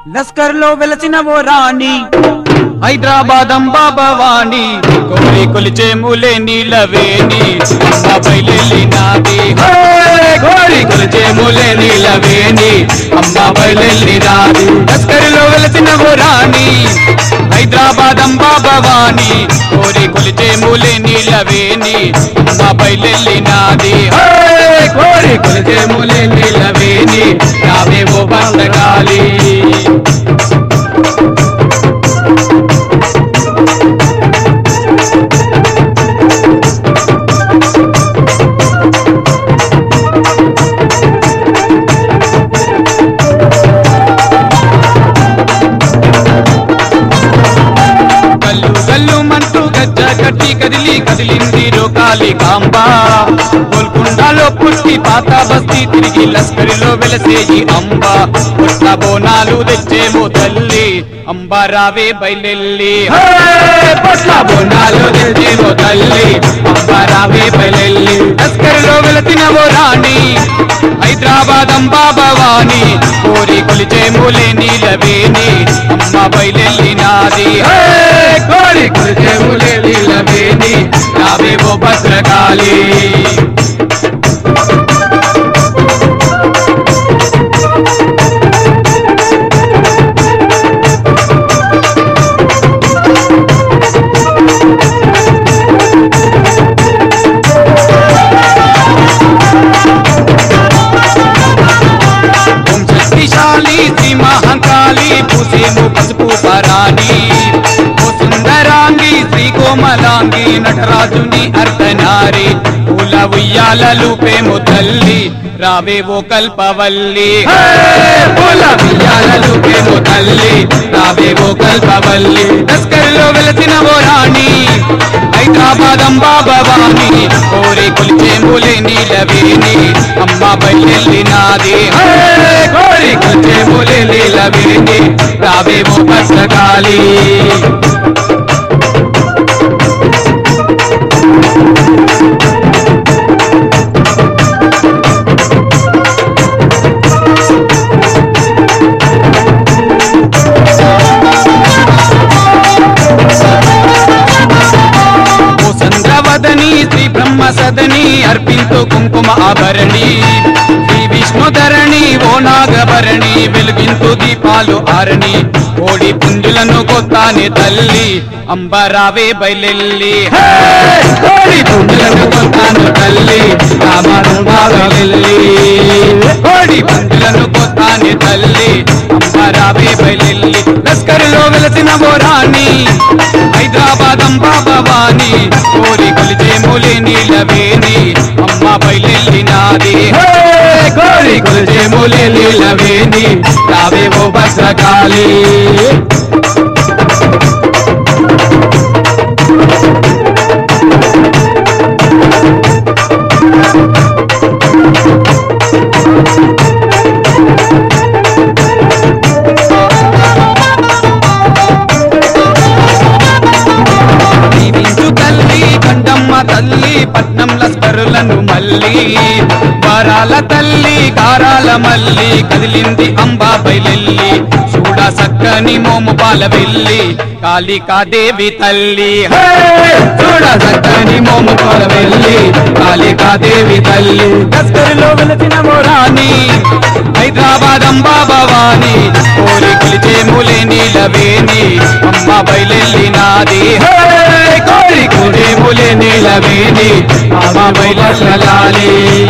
లస్కర్ లో వెలసిన ఓ రాణి హైదరాబాద్ అంబా భవాని కోరి కొలిచే మూలే నీలవేణి అమ్మ బయలెల్లినాది హే! కోరి కొలిచే మూలే నీలవేణి అమ్మ బయలెల్లినాది లస్కరిలో వెలసిన ఓ రాణి హైదరాబాద్ అంబా భవాని కోరి కొలిచే మూలే నీలవేణి అమ్మ బయలెల్లినాది హే! కోరి కొలిచే మూలే నీలవేణి నావేవో బందగాలి గల్లు గల్లు మంటూ గజ్జ కట్టి కదిలి కదిలింది రోకాలి కాంబ గోల్కొండలో పుట్టి పాత బస్తీ తిరిగి లస్కరిలో వెలసేయి అంబ పుట్ల బోనాలు తెచ్చేమో తల్లి అంబ రావే బయలెల్లి హే! పుట్ల బోనాలు తెచ్చేమో తల్లి అంబ రావే బయలెల్లి లస్కరిలో వెలసిన ఓ రాణి హైదరాబాద్ అంబా భవాని కోరి కొలిచే మూలే నీలవేణి అమ్మ బయలెల్లినాది హే! కోరి కొలిచే మూలే నీలవేణి నావేవో భద్రకాళి ఓం శక్తిశాలి శ్రీ మహంకాళి పూసేము పసుపు పరాణి ఓ సుందరాంగి శ్రీ కోమలాంగి నటరాజుని అర్ధనారి పూల ఉయ్యాలలు పేము తల్లి రావే ఓ కల్పవల్లి హే! పూల ఉయ్యాలలు పేము తల్లి రావే ఓ కల్పవల్లి తస్కరిలో వెలసిన ఓ రాణి హైదరాబాద్ అంబా భవాని కోరి కొలిచే మూలే నీలవేణి అమ్మ బయలెల్లినాది హే! కోరి కొలిచే మూలే నీలవేణి రావేమో భద్రకాళి ఓ చంద్రవదని శ్రీ బ్రహ్మ సదని అర్పింతు కుంకుమ ఆభరణి శ్రీ విష్ణుధరణి ఓ నాగభరణి వెలుగింతు దీపాలు ఆరణి కోడి పుంజులను కొత్తాని తల్లి అంబరావే బయలెల్లి హే! కోడి పుంజులను కొత్తాను తల్లి రామను బాగలెల్లి కోడి పుంజులను కొత్తాని తల్లి అంబరావే బయలెల్లి లస్కరులో వెలసిన ఓ రాణి హైదరాబాద్ అంబా భవాని కోరి కొలిచే మూలి నీలవేణి అమ్మ బయలెల్లినాది హే! కోరి కొలిచే మూలి నీలవేణి రావేవో భద్రకాళి దీవించు తల్లి కండమ్మ తల్లి పట్నం లస్కరులను మల్లి వరాల తల్లి కారాల మల్లి కదిలింది అంబా బయలెల్లి చూడ సక్కని మోము పాల వెళ్ళి కాళికాదేవి తల్లి హే! చూడ సక్కని మోము పాల వెళ్ళి కాళికాదేవి తల్లి లస్కరులో వెలసిన మోరాని హైదరాబాద్ అంబా భవాని కోరి కొలిచే మూలే నీలవేణి అమ్మ బయలెల్లినాది హే! కోరి కొలిచే మూలే నీలవేణి అమ్మ బయలెల్లాలి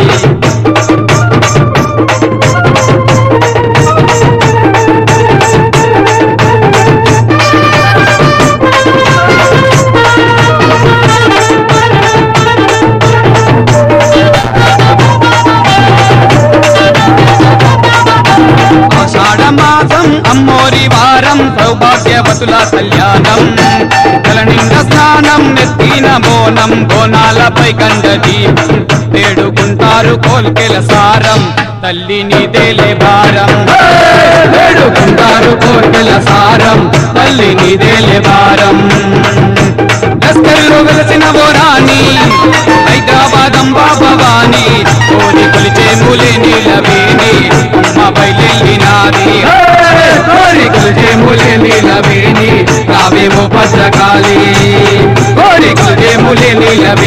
ఆషాఢ మాసం అమ్మోరి వారం సౌభాగ్యవతుల కళ్యాణం కలనింద స్నానం నెత్తిన బోనం బోనాలపై కండ దీపం వేడుకుంటారు కోల్కెల సారం తల్లిని దేలే భారం హే! వేడుకుంటారు కోల్కెల సారం తల్లిని దేలే భారం లస్కర్లో వెలసిన ఓ రాణి హైదరాబాద్ అంబా భవాని కోరి కొలిచే మూలే నీలవేణి అమ్మ బయలెల్లినాది హే! కోరి తీరాలి కోరికలు లేని